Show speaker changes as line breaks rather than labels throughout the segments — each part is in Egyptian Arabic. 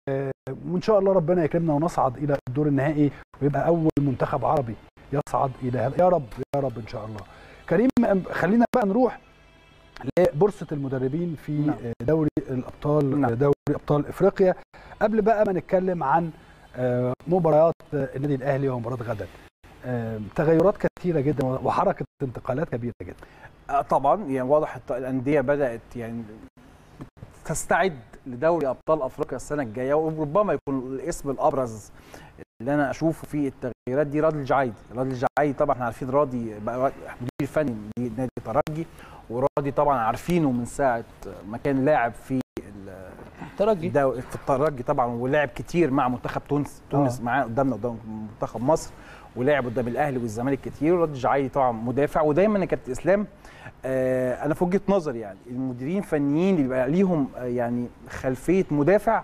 وان شاء الله ربنا يكرمنا ونصعد الى الدور النهائي ويبقى اول منتخب عربي يصعد الى هذا يا رب يا رب ان شاء الله كريم خلينا بقى نروح لبورصه المدربين في
نعم.
دوري الابطال
نعم.
دوري ابطال افريقيا قبل بقى ما نتكلم عن آه، مباريات النادي الاهلي ومباراه غدا آه، تغيرات كثيره جدا وحركه انتقالات كبيره جدا
آه، طبعا يعني واضح الت- الانديه بدات يعني تستعد لدوري ابطال افريقيا السنه الجايه وربما يكون الاسم الابرز اللي انا اشوفه في التغييرات دي راضي الجعيدي راضي الجعيدي طبعا احنا عارفين راضي بقى مدير فني لنادي الترجي وراضي طبعا عارفينه من ساعه ما كان لاعب في ال-
ترجي
الدو- في الترجي طبعا ولعب كتير مع منتخب تونس تونس
آه.
معاه قدامنا قدام منتخب مصر ولعب قدام الاهلي والزمالك كتير ورد الجعيدي طبعا مدافع ودايما يا كابتن اسلام آه انا في وجهه نظري يعني المديرين الفنيين اللي بيبقى ليهم آه يعني خلفيه مدافع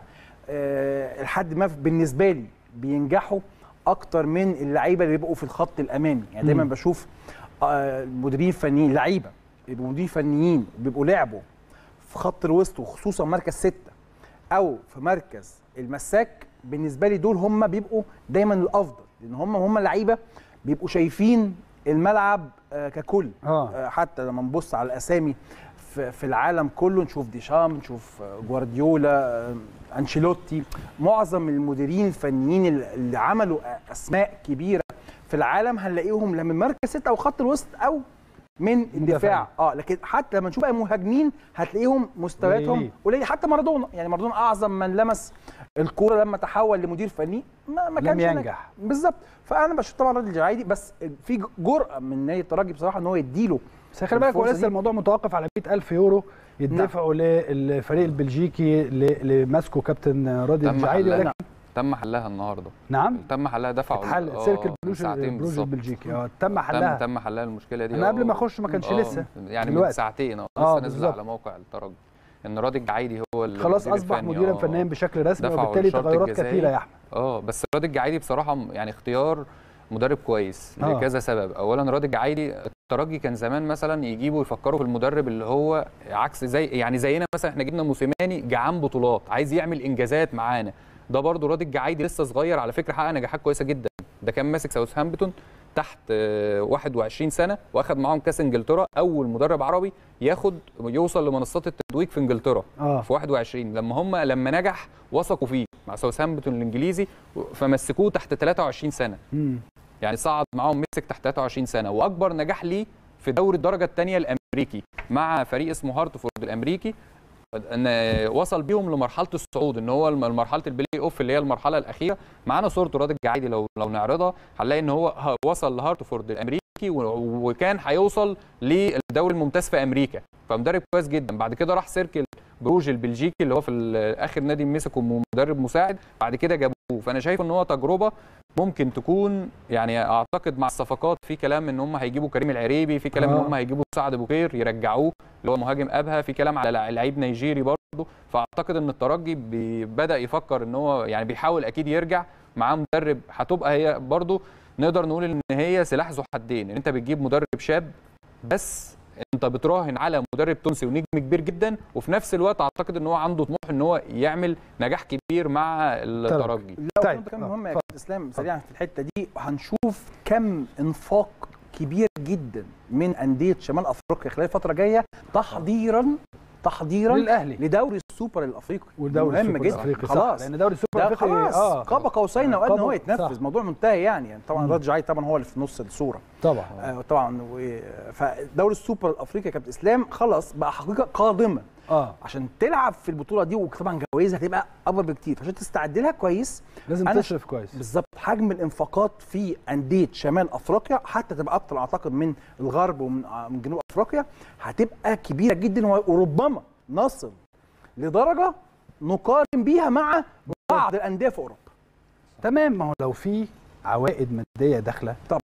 آه لحد ما بالنسبه لي بينجحوا اكتر من اللعيبه اللي بيبقوا في الخط الامامي يعني دايما
مم.
بشوف آه المديرين الفنيين لعيبه بيبقوا مديرين فنيين بيبقوا لعبوا في خط الوسط وخصوصا مركز ستة او في مركز المساك بالنسبه لي دول هم بيبقوا دايما الافضل لان هم هم لعيبه بيبقوا شايفين الملعب آه، ككل
اه
آه، حتى لما نبص على الاسامي في في العالم كله نشوف ديشام نشوف آه، جوارديولا آه، انشيلوتي معظم المديرين الفنيين اللي- اللي عملوا آه، اسماء كبيره في العالم هنلاقيهم لا من مركز ستة او خط الوسط او من الدفاع اه لكن حتى لما نشوف بقى مهاجمين هتلاقيهم مستوياتهم
قليلين.
قليل حتى مارادونا يعني مارادونا اعظم من لمس الكوره لما تحول لمدير فني ما, ما
لم
كانش ناجح.
ينجح.
بالظبط فانا بشوف طبعا راجل جعيدي بس في جرأه من نادي الترجي بصراحه ان هو يديله
بس خلي بالك هو
الفرصة
لسه
دي.
الموضوع متوقف على 100000 يورو يدفعوا للفريق البلجيكي ل- اللي ماسكه كابتن راضي
تم
الجعيدي
حلها
ولكن
تم حلها النهارده
نعم
تم حلها دفعوا
اتحل
آه،
سيركل
من
بلوج
ساعتين
بلوج
بالظبط.
البلجيكي اه تم
تم
حلها
تم حلها المشكله دي
أنا
آه.
قبل ما أخش ما كانش
آه،
لسه.
يعني من
دلوقتي.
ساعتين اه
آه،
لسه نازل
بالظبط.
على موقع الترجي ان راضي الجعيدي هو ال-
خلاص
المدير
اصبح
الفني،
مديرا
آه.
فنيا بشكل رسمي
دفعوا
وبالتالي
الشرط
تغيرات
الجزائي.
كثيره يا احمد
اه بس راضي الجعيدي بصراحه م- يعني اختيار مدرب كويس
آه.
لكذا سبب اولا راضي الجعيدي الترجي كان زمان مثلا يجيبوا يفكروا في المدرب اللي هو عكس زي يعني زينا مثلا احنا جبنا موسيماني جعان بطولات عايز يعمل انجازات معانا ده برضو راضي الجعيدي لسه صغير على فكره حقق نجاحات كويسه جدا ده كان ماسك ساوثهامبتون تحت آه، 21 سنه واخد معاهم كاس انجلترا اول مدرب عربي ياخد يوصل لمنصات التتويج في انجلترا
اه
في 21 لما هم لما نجح وثقوا فيه مع ساوثهامبتون الانجليزي فمسكوه تحت 23 سنه
مم.
يعني صعد معاهم مسك تحت 23 سنه واكبر نجاح ليه في دوري الدرجه الثانيه الامريكي مع فريق اسمه هارتفورد الامريكي ان وصل بيهم لمرحله الصعود ان هو الم- مرحله البلاي اوف اللي هي المرحله الاخيره معانا صورته راضي الجعيدي لو لو نعرضها هنلاقي ان هو ه- وصل لهارتفورد الامريكي و- وكان هيوصل للدوري الممتاز في امريكا فمدرب كويس جدا بعد كده راح سيركل بروج البلجيكي اللي هو في ال- اخر نادي مسكه مدرب مساعد بعد كده جابوه فانا شايف ان هو تجربه ممكن تكون يعني اعتقد مع الصفقات في كلام ان هم هيجيبوا كريم العريبي في كلام ان
آه.
هم هيجيبوا سعد بوكير يرجعوه اللي هو مهاجم ابها في كلام على لع- لعيب نيجيري برضه فاعتقد ان الترجي بي- بدا يفكر ان هو يعني بيحاول اكيد يرجع معاه مدرب هتبقى هي برضه نقدر نقول ان هي سلاح ذو حدين ان انت بتجيب مدرب شاب بس انت بتراهن على مدرب تونسي ونجم كبير جدا وفي نفس الوقت اعتقد ان هو عنده طموح ان هو يعمل نجاح كبير مع الترجي
لا
طيب.
طيب. كان
آه،
مهم يا
اتفضل.
كابتن اسلام سريعا في الحته دي هنشوف كم انفاق كبير جدا من انديه شمال افريقيا خلال الفتره الجايه تحضيرا تحضيرا
للاهلي
لدوري السوبر الافريقي
ودوري
مهم
السوبر
جدا
الافريقي صح
خلاص
لان دوري السوبر
ده
الافريقي
خلاص
اه
قاب قوسين او ادنى
قاب-
هو يتنفذ
صح.
موضوع منتهي يعني, يعني طبعا
مم.
راد جاي طبعا هو اللي في نص الصوره
طبعا
آه طبعا و- فدوري السوبر الافريقي يا كابتن اسلام خلاص بقى حقيقه قادمه
اه
عشان تلعب في البطوله دي وطبعا جوائزها هتبقى اكبر بكتير عشان تستعد لها كويس
لازم
أنا-
تصرف كويس
بالظبط حجم الانفاقات في انديه شمال افريقيا حتى تبقى اكتر اعتقد من الغرب ومن آه، من جنوب افريقيا هتبقى كبيره جدا و- وربما نصل لدرجه نقارن بيها مع بعض الانديه في اوروبا
تمام ما هو لو في عوائد ماديه داخله
طبعا.